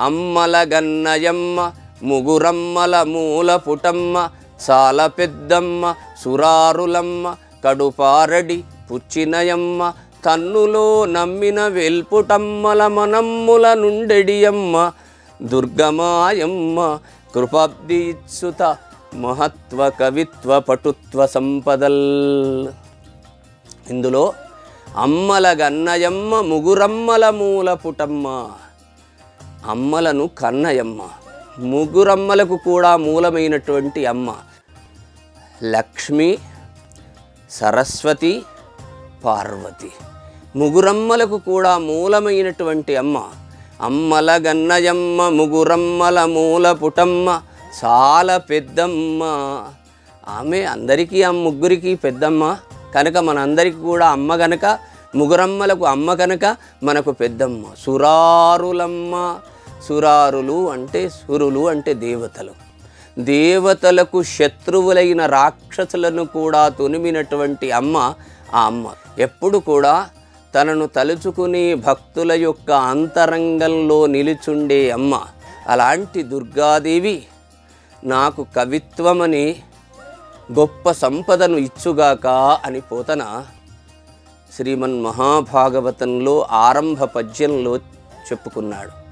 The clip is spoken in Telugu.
అమ్మల గన్నయమ్మ ముగురమ్మల మూల పుటమ్మ చాల పెద్దమ్మ సురారులమ్మ కడుపారడి పుచ్చినయమ్మ తన్నులో నమ్మిన వెల్పుటమ్మల మనమ్ముల నుండెడియమ్మ దుర్గమాయమ్మ కృపాబ్ది ఇత్సుత మహత్వ కవిత్వ పటుత్వ సంపదల్ ఇందులో అమ్మల గన్నయమ్మ ముగురమ్మల మూల పుటమ్మ అమ్మలను కన్నయమ్మ ముగ్గురమ్మలకు కూడా మూలమైనటువంటి అమ్మ లక్ష్మి సరస్వతి పార్వతి ముగురమ్మలకు కూడా మూలమైనటువంటి అమ్మ అమ్మల గన్నయమ్మ ముగురమ్మల మూల పుటమ్మ చాలా పెద్దమ్మ ఆమె అందరికీ ఆ ముగ్గురికి పెద్దమ్మ కనుక మనందరికీ కూడా అమ్మ గనక ముగురమ్మలకు అమ్మ కనుక మనకు పెద్దమ్మ సురారులమ్మ సురారులు అంటే సురులు అంటే దేవతలు దేవతలకు శత్రువులైన రాక్షసులను కూడా తునిమినటువంటి అమ్మ ఆ అమ్మ ఎప్పుడు కూడా తనను తలుచుకునే భక్తుల యొక్క అంతరంగంలో నిలుచుండే అమ్మ అలాంటి దుర్గాదేవి నాకు కవిత్వమని గొప్ప సంపదను ఇచ్చుగాక అని పోతన శ్రీమన్ మహాభాగవతంలో ఆరంభ పద్యంలో చెప్పుకున్నాడు